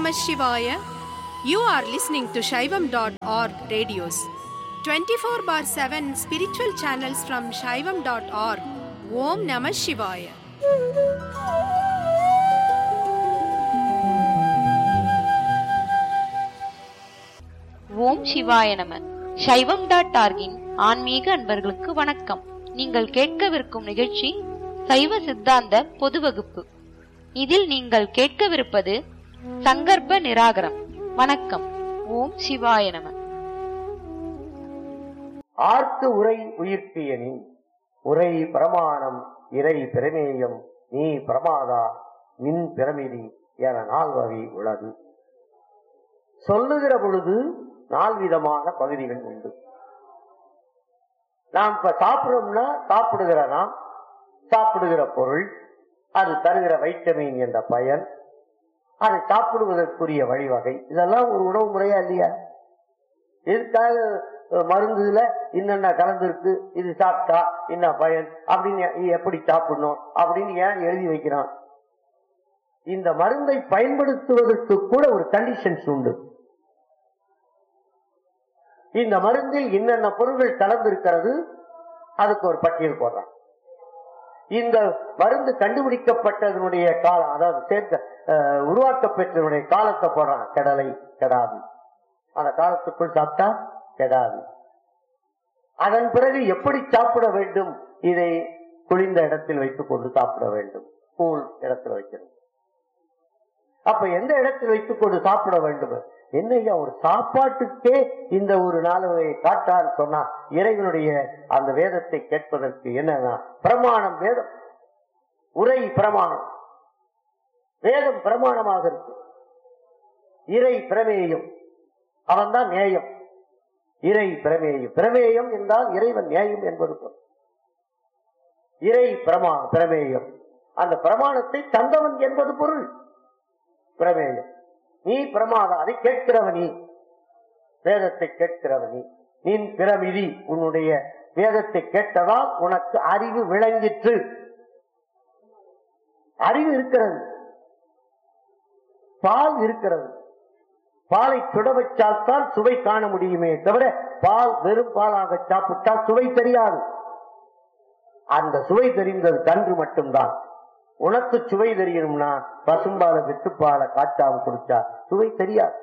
Namah Shivaya. You are listening to Shaivam.org radios. 24 bar 7 spiritual channels from Shaivam.org. Om Namah Shivaya. ஓம் சிவாய நம சைவம் dot ஆர்கின் ஆன்மீக அன்பர்களுக்கு வணக்கம் நீங்கள் கேட்கவிருக்கும் நிகழ்ச்சி சைவ சித்தாந்த பொது வகுப்பு இதில் நீங்கள் கேட்கவிருப்பது சங்கற்ப நிராகரம் வணக்கம் ஓம் சிவாய நம ஆர்த்து உரை உயிர்ப்பியனின் உரை பிரமாணம் இறை பிரமேயம் நீ பிரமாதா மின் பிரமிதி என நால்வகை உள்ளது சொல்லுகிற பொழுது நால்விதமான பகுதிகள் உண்டு நாம் இப்ப சாப்பிடுறோம்னா சாப்பிடுகிற நாம் சாப்பிடுகிற பொருள் அது தருகிற வைட்டமின் என்ற பயன் அதை சாப்பிடுவதற்குரிய வழிவகை இதெல்லாம் ஒரு உணவு முறையா இல்லையா எதுக்காக அஹ், மருந்துல இன்னென்ன கலந்துருக்கு இது சாப்பிட்டா என்ன பயன் அப்படின்னு இது எப்படி சாப்பிடணும் அப்படின்னு ஏன் எழுதி வைக்கிறான் இந்த மருந்தை பயன்படுத்துவதற்கு கூட ஒரு கண்டிஷன்ஸ் உண்டு இந்த மருந்தில் என்னென்ன பொருள்கள் கலந்திருக்கிறது அதுக்கு ஒரு பட்டியல் போடுறான் இந்த மருந்து கண்டுபிடிக்கப்பட்டதனுடைய காலம் அதாவது சேர்க்க அஹ், உருவாக்கப்பெற்றதனுடைய காலத்தை போடுறான் கடலை கெடாது அந்த காலத்துக்குள் சாப்பிட்டா கெடாது அதன் பிறகு எப்படி சாப்பிட வேண்டும் இதை குளிர்ந்த இடத்தில் வைத்துக் கொண்டு சாப்பிட வேண்டும் கூழ் இடத்தில் வைக்கிறது அப்ப எந்த இடத்தில் வைத்துக் கொண்டு சாப்பிட வேண்டும் என்னையா ஒரு சாப்பாட்டுக்கே இந்த ஒரு நாளுவை காட்டான்னு சொன்னா இறைவனுடைய அந்த வேதத்தை கேட்பதற்கு என்னன்னா பிரமாணம் வேதம் உரை பிரமாணம் வேதம் பிரமாணமாக இருக்கு இறை பிரமேயம் அவன்தான் நேயம் இறை பிரமேயம் பிரமேயம் என்றால் இறைவன் நியாயம் என்பது பொருள் இறை பிரமா பிரமேயம் அந்த பிரமாணத்தை தந்தவன் என்பது பொருள் பிரமேயம் நீ பிரமாதம் அதை கேட்கிறவனி வேதத்தை கேட்கிறவனி நீ பிரமிதி உன்னுடைய வேதத்தை கேட்டதால் உனக்கு அறிவு விளங்கிற்று அறிவு இருக்கிறது பால் இருக்கிறது பாலை சுட வச்சால் தான் சுவை காண முடியுமே தவிர பால் வெறும் பாலாக சாப்பிட்டால் சுவை தெரியாது அந்த சுவை தெரிந்தது கன்று மட்டும்தான் உனக்கு சுவை தெரியணும்னா பசும்பாலை வெத்துப்பாலை காய்ச்சாம குடிச்சா சுவை தெரியாது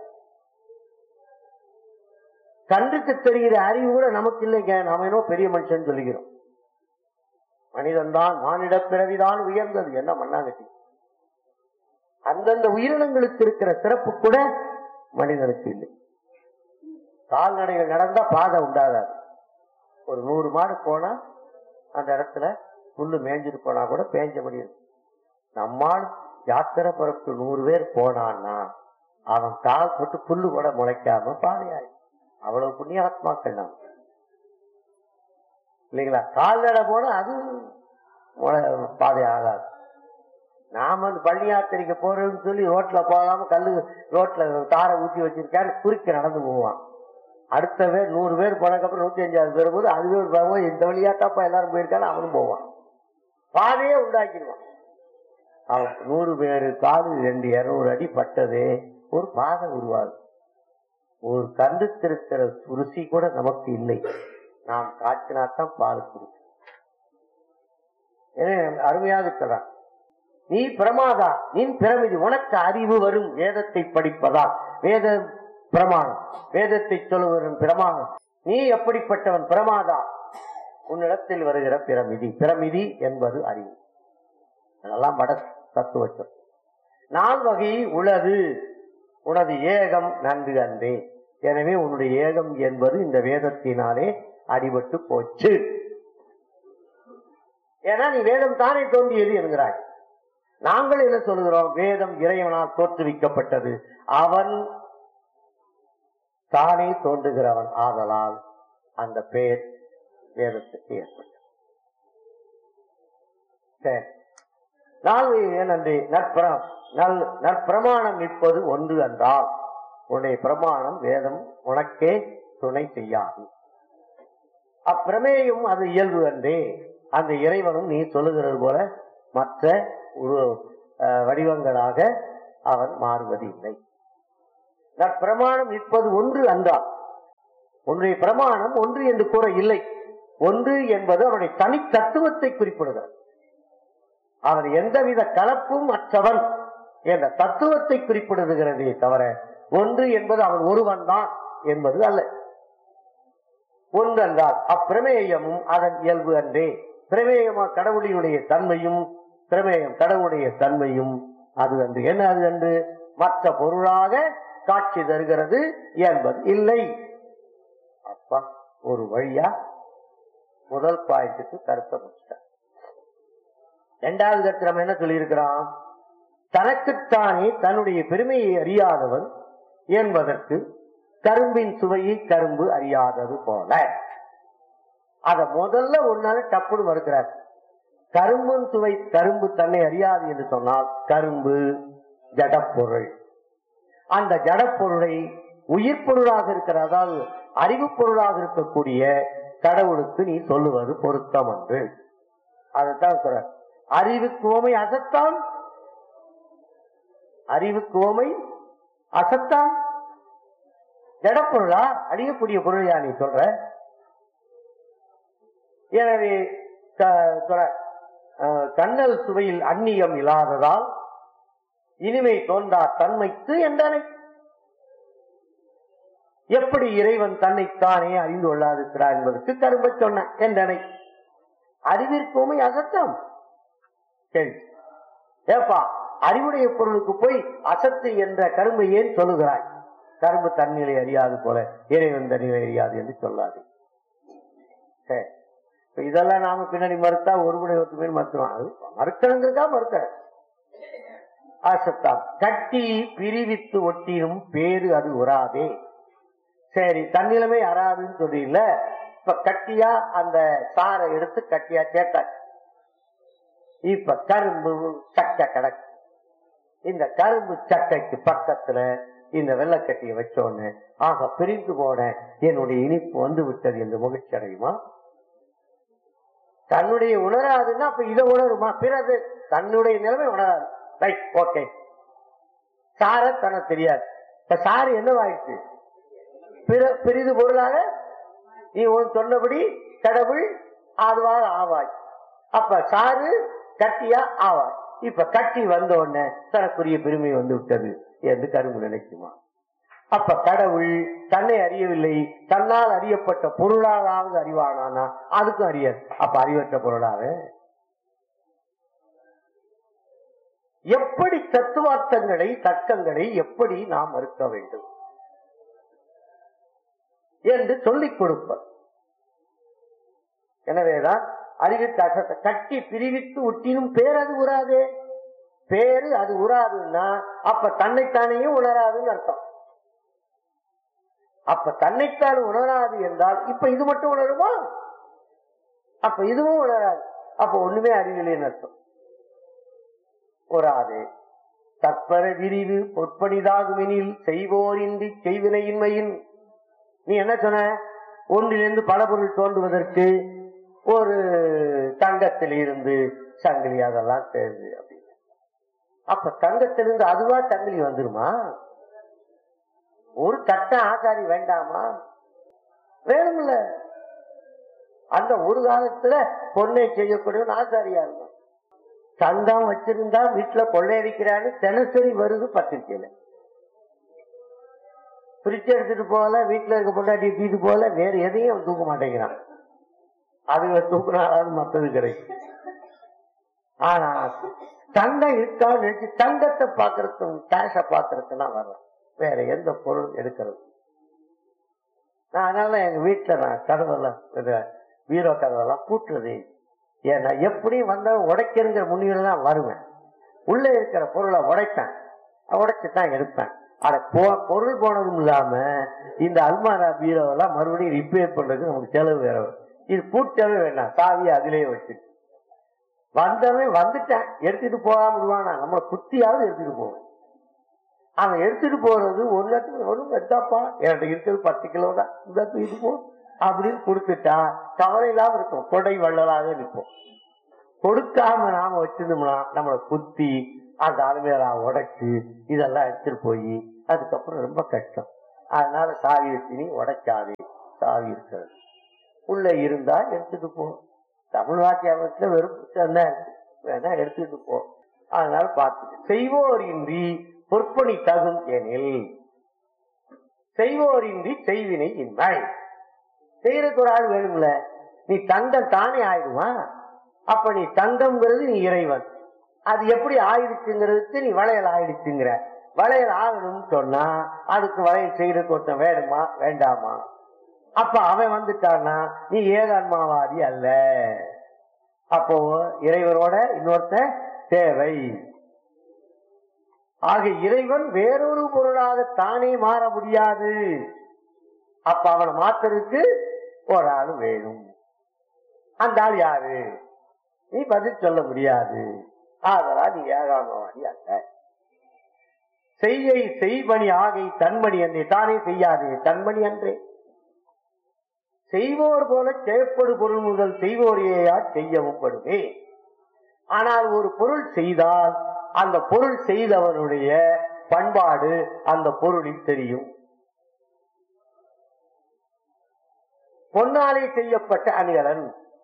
கன்றுக்கு தெரிகிற அறிவு கூட நமக்கு இல்லைங்க நாம ஏனோ பெரிய மனுஷன் சொல்லுகிறோம் மனிதன் தான் மானிட பிறவிதான் உயர்ந்தது என்ன மண்ணாங்கட்டி அந்தந்த உயிரினங்களுக்கு இருக்கிற சிறப்பு கூட மனிதனுக்கு இல்லை கால்நடைகள் நடந்தா பாதை உண்டாகாது ஒரு நூறு மாடு போனா அந்த இடத்துல புல்லு மேய்ஞ்சிட்டு போனா கூட பேஞ்சபடி இருக்கும் நம்மால் யாத்திரை புறப்பு நூறு பேர் போனான்னா அவன் கால் போட்டு புல்லு கூட முளைக்காம பாதையாய் அவ்வளவு புண்ணியாத்மாக்கள் நாம் இல்லைங்களா கால்நடை போனா அது முளை- பாதை ஆகாது நாம அந்த பள்ளி யாத்திரைக்கு போறதுன்னு சொல்லி ரோட்ல போகாம கல்லு ரோட்ல தாரை ஊத்தி வச்சிருக்காரு குறுக்க நடந்து போவான் அடுத்த பேர் நூறு பேர் போனதுக்கப்புறம் நூத்தி அஞ்சாவது பேர் போது அதுவே ஒரு பகவான் இந்த வழியா தாப்பா எல்லாரும் போயிருக்கான்னு அவனும் போவான் பாதையே உண்டாக்கிடுவான் அவன் நூறு பேரு காது ரெண்டு இருநூறு அடி பட்டதே ஒரு பாதை உருவாகும் ஒரு கண்டுத்திருக்கிற ருசி கூட நமக்கு இல்லை நாம் காய்ச்சினாத்தான் பால் குடிக்கும் எனவே அருமையாக இருக்கிறான் நீ பிரமாதா நீ பிரமிதி உனக்கு அறிவு வரும் வேதத்தை படிப்பதா வேத பிரமாணம் வேதத்தை சொல்லுவன் பிரமாணம் நீ எப்படிப்பட்டவன் பிரமாதா உன்னிடத்தில் வருகிற பிரமிதி பிரமிதி என்பது அறிவு அதெல்லாம் வட தத்துவச்சம் நால் வகை உளது உனது ஏகம் நன்கு அன்றே எனவே உன்னுடைய ஏகம் என்பது இந்த வேதத்தினாலே அடிபட்டு போச்சு ஏன்னா நீ வேதம் தானே தோன்றியது என்கிறாய் நாங்கள் என்ன சொல்கிறோம் வேதம் இறைவனால் தோற்றுவிக்கப்பட்டது அவன் தானே தோன்றுகிறவன் ஆதலால் அந்த பெயர் வேதத்துக்கு ஏற்பட்டது சரி நாலு ஏனன்றி நற்பர நல் நற்பிரமாணம் நிற்பது ஒன்று என்றால் உன்னுடைய பிரமாணம் வேதம் உனக்கே துணை செய்யாது அப்பிரமேயம் அது இயல்பு அன்றே அந்த இறைவனும் நீ சொல்லுகிறது போல மற்ற உரு- அஹ், வடிவங்களாக அவன் மாறுவது இல்லை நற்பிரமாணம் நிற்பது ஒன்று அன்றால் ஒன்றை பிரமாணம் ஒன்று என்று கூற இல்லை ஒன்று என்பது அவனுடைய தனி தத்துவத்தை குறிப்பிடுகிறது அவன் எந்தவித கலப்பும் அற்றவன் என்ற தத்துவத்தை குறிப்பிடுகிறதே தவிர ஒன்று என்பது அவன் ஒருவன் தான் என்பது அல்ல ஒன்றென்றால் அப்பிரமேயமும் அதன் இயல்பு அன்றே பிரமேயமா கடவுளினுடைய தன்மையும் பிரமேயம் கடவுளுடைய தன்மையும் அது அன்று என்ன அது அன்று மற்ற பொருளாக காட்சி தருகிறது என்பது இல்லை அப்பா ஒரு வழியா முதல் பாயிண்ட்டுக்கு கருத்தை முடிச்சிட்டார் இரண்டாவது கருத்து நம்ம என்ன சொல்லியிருக்கிறான் தனக்குத்தானே தன்னுடைய பெருமையை அறியாதவன் என்பதற்கு கரும்பின் சுவையை கரும்பு அறியாதது போல அத முதல்ல ஒரு நாள் டப்புன்னு மறுக்கிறார் கரும்பின் சுவை கரும்பு தன்னை அறியாது என்று சொன்னால் கரும்பு ஜடப்பொருள் அந்த ஜடப்பொருளை உயிர் பொருளாக இருக்கிற அதாவது அறிவு பொருளாக இருக்கக்கூடிய கடவுளுக்கு நீ சொல்லுவது பொருத்தம் என்று அதைத்தான் சொல்ற அறிவுக்கு ஓமை அசத்தான் அறிவுக்கு ஓமை அசத்தான் ஜடப்பொருளா அழியக்கூடிய பொருளையா நீ சொல்ற எனவே க- சொல்ற, அஹ், கண்ணல் சுவையில் அந்நியம் இல்லாததால் இனிமை தோன்றா தன்மைக்கு என்றனை எப்படி இறைவன் தன்னைத்தானே அறிந்து கொள்ளாதிருக்கிறார் என்பதற்கு கரும்ப சொன்ன என்றனை அறிவிற்குமை அசத்தம் சரி ஏப்பா அறிவுடைய பொருளுக்கு போய் அசத்து என்ற கரும்பை ஏன் சொல்லுகிறாய் கரும்பு தன்னிலை அறியாது போல இறைவன் தன்னிலை அறியாது என்று சொல்லாது சரி இப்ப இதெல்லாம் நாம பின்னாடி மறுத்தா ஒருமுறை ஒருத்தமே மறுத்துறோம் அது மறுக்கணுங்கிறதா மறுக்கிற ஆசத்தான் கட்டி பிரிவித்து ஒட்டினும் பேரு அது உராதே சரி தன்னிலைமை அறாதுன்னு சொல்றீங்கள இப்ப கட்டியா அந்த சாரை எடுத்து கட்டியா சேர்த்தாச்சு இப்ப கரும்பு சக்கை கிடக்கு இந்த கரும்பு சக்கைக்கு பக்கத்துல இந்த வெள்ளக்கட்டியை வச்சோன்னு ஆக பிரிந்து போன என்னுடைய இனிப்பு வந்து விட்டது என்று மகிழ்ச்சி அடையுமா தன்னுடைய உணராதுன்னா அப்ப இதை உணருமா பிறகு தன்னுடைய நிலைமை உணராது ரைட் ஓகே சார தனக்கு தெரியாது இப்ப சாரு என்னவாயிடுச்சு பிற- பிரிது பொருளாக நீ உன் சொன்னபடி கடவுள் அதுவாக ஆவாய் அப்ப சாரு கட்டியா ஆவாய் இப்ப கட்டி வந்த உடனே தனக்குரிய பெருமை வந்து விட்டது என்று கரும்பு நினைக்குமா அப்ப கடவுள் தன்னை அறியவில்லை தன்னால் அறியப்பட்ட பொருளாலாவது அறிவானானா அதுக்கும் அறியாது அப்ப அறிவற்ற பொருளாக எப்படி தத்துவார்த்தங்களை தர்க்கங்களை எப்படி நாம் மறுக்க வேண்டும் என்று சொல்லிக் கொடுப்பர் எனவேதான் அறிவித்த அசத்தை கட்டி பிரிவித்து உட்டினும் பேரது உறாதே பேரு அது உறாதுன்னா அப்ப தன்னைத்தானையும் உணராதுன்னு அர்த்தம் அப்ப தன்னைத்தான் உணராது என்றால் இப்ப இது மட்டும் உணருமா அப்ப இதுவும் உணராது அப்ப ஒண்ணுமே அறிவில்லைன்னு அர்த்தம் உறாதே தற்பர விரிவு பொற்பனிதாகுமெனில் செய்வோரின்றி செய்வினையின்மையின் நீ என்ன சொன்ன ஒன்றிலிருந்து பல பொருள் தோன்றுவதற்கு ஒரு தங்கத்தில் இருந்து சங்கிலி அதெல்லாம் தேவை அப்படின்னு அப்ப தங்கத்திலிருந்து அதுவா சங்கிலி வந்துருமா ஒரு தட்ட ஆசாரி வேண்டாமா வேணும்ல அந்த ஒரு காலத்துல பொண்ணை செய்யக்கூடிய ஆசாரியா இருக்கும் தங்கம் வச்சிருந்தா வீட்டுல கொள்ளையடிக்கிறான்னு தினசரி வருது பத்திரிக்கையில பிரிச்சு எடுத்துட்டு போகல வீட்டுல இருக்க பொண்டாட்டி தூக்கிட்டு போகல வேற எதையும் அவன் தூக்க மாட்டேங்கிறான் அதுகளை தூக்குனாலும் மத்தது கிடைக்கும் ஆனா தங்கம் இருக்கா நினைச்சு தங்கத்தை பாக்குறதுக்கு கேஷ பாக்குறதுக்குன்னா வரலாம் வேற எந்த பொருள் எடுக்கிறது நான் அதனால எங்க வீட்டுல நான் கதவெல்லாம் இந்த பீரோ கதவெல்லாம் பூட்டுறது ஏன்னா எப்படியும் வந்தாலும் உடைக்கிறங்கிற முன்னிலை தான் வருவேன் உள்ள இருக்கிற பொருளை உடைப்பேன் உடைச்சு தான் எடுப்பேன் அட போ பொருள் போனதும் இல்லாம இந்த அல்மாரா பீரோவெல்லாம் மறுபடியும் ரிப்பேர் பண்றதுக்கு நமக்கு செலவு வேற வரும். இது பூட்டவே வேண்டாம் சாவியை அதிலேயே வச்சு வந்தவன் வந்துட்டேன் எடுத்துட்டு போகாம விடுவானா நம்மளை குத்தியாவது எடுத்துட்டு போவேன் அவன் எடுத்துட்டு போறது ஒரு லட்சம் ஒரு எத்தாப்பா என்கிட்ட இருக்கிறது பத்து கிலோ தான் இந்த தூக்கிட்டு போ அப்படின்னு கொடுத்துட்டா கவலை இல்லாம இருக்கும் கொடை வள்ளலாக நிற்போம் கொடுக்காம நாம வச்சிருந்தோம்னா நம்மளை குத்தி அந்த அலுமையில உடைச்சு இதெல்லாம் எடுத்துட்டு போய் அதுக்கப்புறம் ரொம்ப கஷ்டம் அதனால சாவி வச்சு நீ உடைக்காதே சாவி இருக்கிறது உள்ள இருந்தா எடுத்துட்டு போ தமிழ் வாக்கியத்துல வெறும் புத்தகம் தான் இருக்கு வேணா எடுத்துட்டு போ அதனால பார்த்து செய்வோரின்றி பொற்பணி தகும் எனில் செய்வோரின்றி செய்வினை இன்மை செய்யறதுக்கு ஒரு ஆள் வேணும்ல நீ தங்கம் தானே ஆயிடுமா அப்ப நீ தங்கம்ங்கிறது நீ இறைவன் அது எப்படி ஆயிடுச்சுங்கிறதுக்கு நீ வளையல் ஆயிடுச்சுங்கிற வளையல் ஆகணும்னு சொன்னா அதுக்கு வளையல் செய்யறதுக்கு ஒருத்தன் வேணுமா வேண்டாமா அப்ப அவன் வந்துட்டான்னா நீ ஏகான்மாவாதி அல்ல அப்போ இறைவனோட இன்னொருத்தன் தேவை ஆக இறைவன் வேறொரு பொருளாக தானே மாற முடியாது அப்ப அவனை மாத்துறதுக்கு ஒரு ஆள் வேணும் அந்த ஆள் யாரு நீ பதில் சொல்ல முடியாது ஆதலால் நீ ஏகாமவாதி அல்ல செய்யை செய்பணி ஆகை தன்மணி அன்றே தானே செய்யாது தன்மணி அன்றே செய்வோர் போல செயற்படு பொருள் முதல் செய்வோரையா செய்யவும் படுமே ஆனால் ஒரு பொருள் செய்தால் அந்த பொருள் செய்தவனுடைய பண்பாடு அந்த பொருளில் தெரியும் பொன்னாலே செய்யப்பட்ட அணிகலன்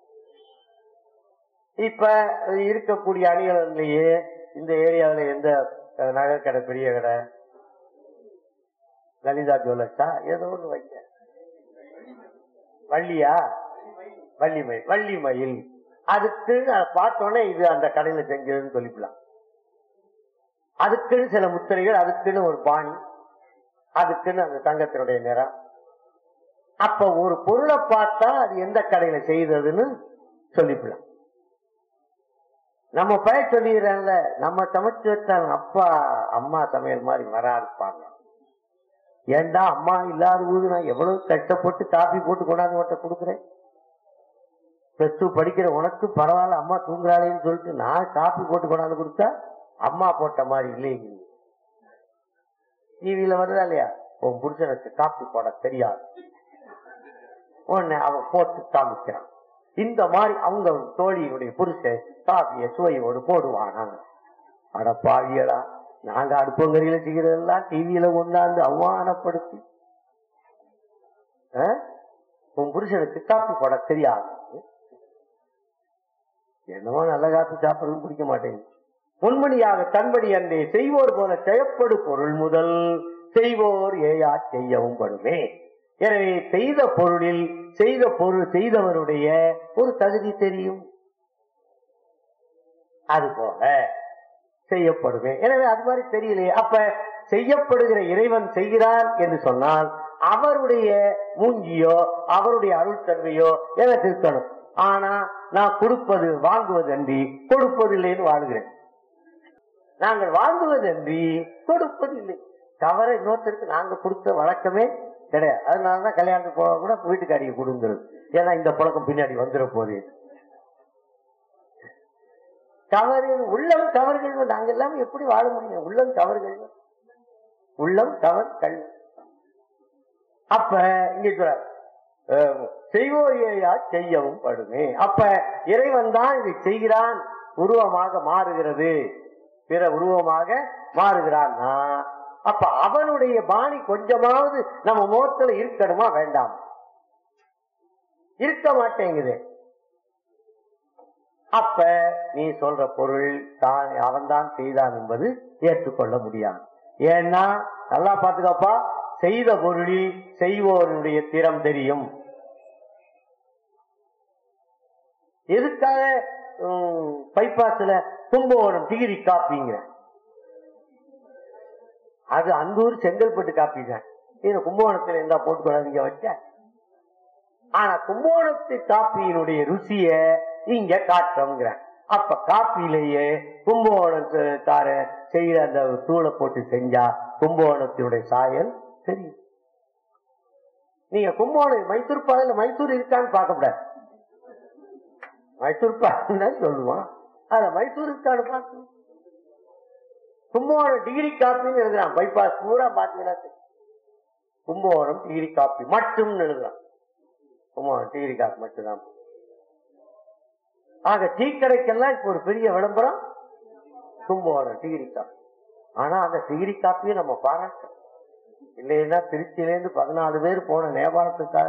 இப்ப இருக்கக்கூடிய அணிகலன்லயே இந்த ஏரியாவில் எந்த அஹ், நகை கடை பெரிய கடை லலிதா ஜுவல்லர்ஸா ஏதோ ஒண்ணு வைக்க வள்ளியா வள்ளிமயில் வள்ளிமயில் அதுக்கு அதை பார்த்தோன்னே இது அந்த கடையில செஞ்சதுன்னு சொல்லிக்கலாம் அதுக்குன்னு சில முத்திரைகள் அதுக்குன்னு ஒரு பாணி அதுக்குன்னு அந்த தங்கத்தினுடைய நிறம் அப்ப ஒரு பொருளை பார்த்தா அது எந்த கடையில செய்ததுன்னு சொல்லிக்கலாம் நம்ம பய சொல்லிடுறாங்கல்ல நம்ம சமைச்சு வச்சாங்க அப்பா அம்மா சமையல் மாதிரி வராதுப்பாங்க ஏண்டா அம்மா இல்லாத போது நான் எவ்வளவு கஷ்டப்பட்டு காபி போட்டு கொண்டாந்து உன்கிட்ட கொடுக்குறேன் பிளஸ் டூ படிக்கிற உனக்கு பரவாயில்ல அம்மா தூங்குறாளேன்னு சொல்லிட்டு நான் காபி போட்டு கொண்டாந்து கொடுத்தா அம்மா போட்ட மாதிரி இல்லைங்க டிவியில வருதா இல்லையா உன் புருஷனுக்கு காப்பி போட தெரியாது உடனே அவன் போட்டு காமிக்கிறான் இந்த மாதிரி அவங்க தோழியினுடைய புருஷன் காப்பிய சுவையோடு போடுவானாங்க அட பாவியடா நாங்க அடுப்பங்கரையில செய்யறதெல்லாம் டிவியில கொண்டாந்து அவமானப்படுத்தி ஆ? உன் புருஷனுக்கு காப்பி போட தெரியாது என்னமோ நல்ல காப்பி சாப்பிடுறது பிடிக்க மாட்டேங்குது முன்மணியாக தன்படி அன்றே செய்வோர் போல செயப்படு பொருள் முதல் செய்வோர் ஏயா செய்யவும் படுமே எனவே செய்த பொருளில் செய்த பொருள் செய்தவருடைய ஒரு தகுதி தெரியும் அதுபோல செய்யப்படுமே எனவே அது மாதிரி தெரியலையே அப்ப செய்யப்படுகிற இறைவன் செய்கிறான் என்று சொன்னால் அவருடைய மூஞ்சியோ அவருடைய அருள்தன்மையோ எனக்கு இருக்கணும் ஆனா நான் கொடுப்பது வாங்குவதன்றி கொடுப்பதில்லைன்னு வாழ்கிறேன் நாங்கள் வாங்குவதன்றி கொடுப்பதில்லை தவற இன்னொருத்தருக்கு நாங்க கொடுத்த வழக்கமே கிடையாது அதனாலதான் கல்யாணத்துக்கு போக கூட வீட்டுக்காரிக்கு கொடுங்கிறது ஏன்னா இந்த பழக்கம் பின்னாடி வந்துட போதே தவறு உள்ளம் தவறுகள் நாங்க எல்லாம் எப்படி வாழ முடியும் உள்ளம் தவறுகள் உள்ளம் தவறு கல் அப்ப இங்க சொல்றார், அஹ், செய்வோரையா செய்யவும் படுமே அப்ப இறைவன் தான் இதை செய்கிறான் உருவமாக மாறுகிறது பிற உருவமாக மாறுகிறான்னா அப்ப அவனுடைய பாணி கொஞ்சமாவது நம்ம முகத்துல இருக்கணுமா வேண்டாம் இருக்க மாட்டேங்குது அப்ப நீ சொல்ற பொருள் தான் அவன் தான் செய்தான் என்பது ஏற்றுக்கொள்ள முடியாது ஏன்னா நல்லா பாத்துக்கப்பா செய்த பொருளில் செய்வோருடைய திறம் தெரியும் எதுக்காக பைபாஸ்ல கும்பகோணம் டிகிரி காப்பிங்கிற அது அந்தூர் செங்கல்பட்டு காப்பி தான் இது கும்பகோணத்துல இருந்தா போட்டுக்கூடாது வச்ச ஆனா கும்பகோணத்து காப்பியினுடைய ருசிய இங்க காட்டுறோங்கிற அப்ப காப்பிலேயே கும்பகோணத்துக்கார செய்யற அந்த தூளை போட்டு செஞ்சா கும்பகோணத்தினுடைய சாயல் தெரியும் நீங்க கும்பகோணம் மைசூர் பாதையில மைசூர் இருக்கான்னு பார்க்க கூடாது மைசூர் பாருன்னு சொல்லுவான் அத மைசூர் இருக்கான்னு பார்க்கணும் கும்பகோணம் டிகிரி காப்பின்னு எழுதுறான் பைபாஸ் பூரா பாத்தீங்கன்னா தெரியும். கும்பகோணம் டிகிரி காப்பி மட்டும் எழுதுறான் கும்பகோணம் டிகிரி காப்பி மட்டும்தான் ஆக டீ கடைக்கெல்லாம் இப்ப ஒரு பெரிய விளம்பரம் கும்பகோணம் டிகிரி காப்பி ஆனா அந்த டிகிரி காப்பியை நம்ம பாராட்டோம் இல்லைன்னா திருச்சியிலேருந்து பதினாலு பேர் போன நேபாளத்துக்காக